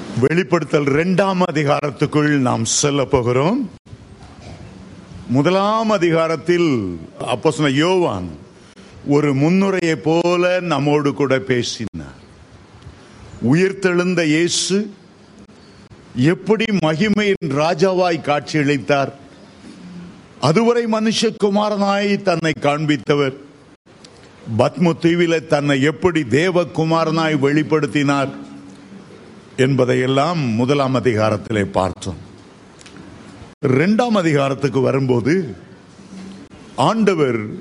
வெளிப்படுத்தல் இரண்டாம் அதிகாரத்துக்குள் நாம் செல்ல போகிறோம் முதலாம் அதிகாரத்தில் அப்போஸ்தலன் யோவான் ஒரு முன்னுரையை போல நம்மோடு கூட பேசினார் உயிர்த்தெழுந்த இயேசு எப்படி மகிமையின் ராஜாவாய் காட்சியளித்தார் அதுவரை மனுஷகுமாரனாய் தன்னை காண்பித்தவர் பத்ம தீவில தன்னை எப்படி தேவகுமாரனாய் வெளிப்படுத்தினார் என்பதையெல்லாம் முதலாம் அதிகாரத்திலே பார்த்தோம் இரண்டாம் அதிகாரத்துக்கு வரும்போது ஆண்டவர்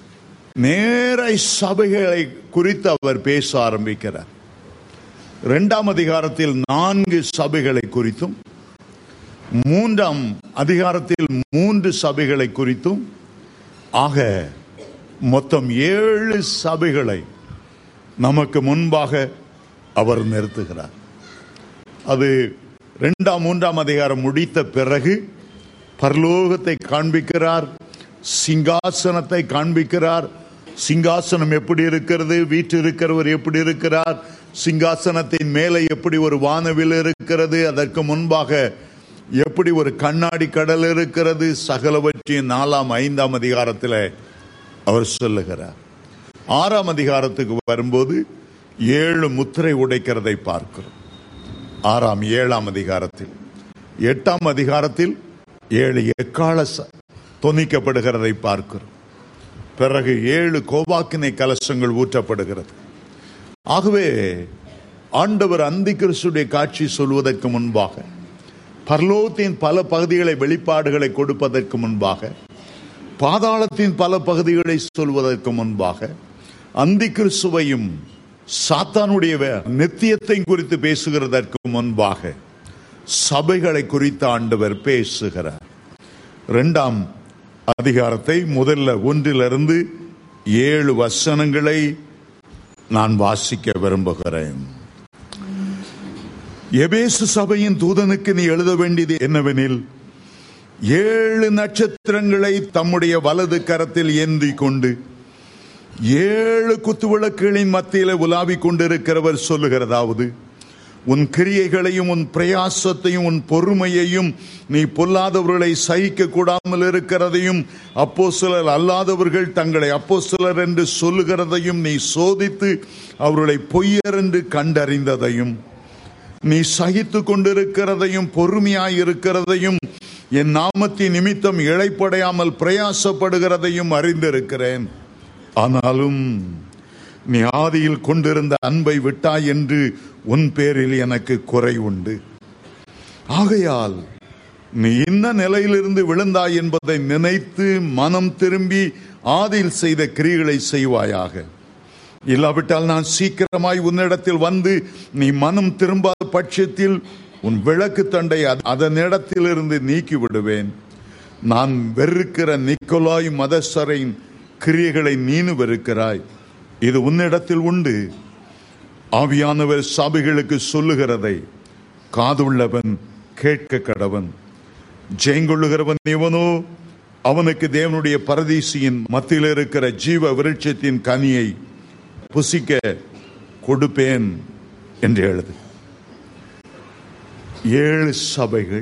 நேராய் சபைகளை குறித்து அவர் பேச ஆரம்பிக்கிறார் இரண்டாம் அதிகாரத்தில் நான்கு சபைகளை குறித்தும் மூன்றாம் அதிகாரத்தில் மூன்று சபைகளை குறித்தும் ஆக மொத்தம் ஏழு சபைகளை நமக்கு முன்பாக அவர் நிறுத்துகிறார் அது இரண்டாம் மூன்றாம் அதிகாரம் முடித்த பிறகு பரலோகத்தை காண்பிக்கிறார் சிங்காசனத்தை காண்பிக்கிறார் சிங்காசனம் எப்படி இருக்கிறது வீட்டு இருக்கிறவர் எப்படி இருக்கிறார் சிங்காசனத்தின் மேலே எப்படி ஒரு வானவில் இருக்கிறது அதற்கு முன்பாக எப்படி ஒரு கண்ணாடி கடல் இருக்கிறது சகலவற்றின் நாலாம் ஐந்தாம் அதிகாரத்தில் அவர் சொல்லுகிறார் ஆறாம் அதிகாரத்துக்கு வரும்போது ஏழு முத்திரை உடைக்கிறதை பார்க்கிறோம் ஆறாம் ஏழாம் அதிகாரத்தில் எட்டாம் அதிகாரத்தில் ஏழு எக்கால ச- தொனிக்கப்படுகிறதை பார்க்கிறோம் பிறகு ஏழு கோபாக்கினை கலசங்கள் ஊற்றப்படுகிறது ஆகவே ஆண்டவர் அந்தி கிறிஸ்துடைய காட்சி சொல்வதற்கு முன்பாக பரலோகத்தின் பல பகுதிகளை வெளிப்பாடுகளை கொடுப்பதற்கு முன்பாக பாதாளத்தின் பல பகுதிகளை சொல்வதற்கு முன்பாக அந்தி கிறிஸ்துவையும் சாத்தானுடைய வே- நித்தியத்தை குறித்து பேசுகிறதற்கு முன்பாக சபைகளை குறித்து ஆண்டவர் பேசுகிறார் இரண்டாம் அதிகாரத்தை முதல்ல ஒன்றிலிருந்து ஏழு வசனங்களை நான் வாசிக்க விரும்புகிறேன் எபேசு சபையின் தூதனுக்கு நீ எழுத வேண்டியது என்னவெனில் ஏழு நட்சத்திரங்களை தம்முடைய வலது கரத்தில் ஏந்தி கொண்டு ஏழு குத்துவிளக்குகளின் மத்தியில உலாவிக் கொண்டிருக்கிறவர் சொல்லுகிறதாவது உன் கிரியைகளையும் உன் பிரயாசத்தையும் உன் பொறுமையையும் நீ பொல்லாதவர்களை சகிக்க கூடாமல் இருக்கிறதையும் அப்போ சிலர் அல்லாதவர்கள் தங்களை அப்போ சிலர் என்று சொல்லுகிறதையும் நீ சோதித்து அவர்களை பொய்யர் என்று கண்டறிந்ததையும் நீ சகித்து கொண்டிருக்கிறதையும் பொறுமையாய் இருக்கிறதையும் என் நாமத்தின் நிமித்தம் இழைப்படையாமல் பிரயாசப்படுகிறதையும் அறிந்திருக்கிறேன் ஆனாலும் நீ ஆதியில் கொண்டிருந்த அன்பை விட்டாய் என்று உன் பேரில் எனக்கு குறை உண்டு ஆகையால் நீ இன்ன நிலையிலிருந்து விழுந்தாய் என்பதை நினைத்து மனம் திரும்பி ஆதியில் செய்த கிரிகளை செய்வாயாக இல்லாவிட்டால் நான் சீக்கிரமாய் உன்னிடத்தில் வந்து நீ மனம் திரும்பாத பட்சத்தில் உன் விளக்கு தண்டை அத- அதனிடத்திலிருந்து நீக்கி விடுவேன் நான் வெறுக்கிற நிக்கோலாய் மதஸ்தரின் கிரியைகளை நீனு வெறுக்கிறாய் இது உன்னிடத்தில் உண்டு ஆவியானவர் சபைகளுக்கு சொல்லுகிறதை காதுள்ளவன் கேட்க கடவன் ஜெயங்கொள்ளுகிறவன் எவனோ அவனுக்கு தேவனுடைய பரதீசியின் மத்தியில் இருக்கிற ஜீவ விருட்சத்தின் கனியை புசிக்க கொடுப்பேன் என்று எழுது ஏழு சபைகள்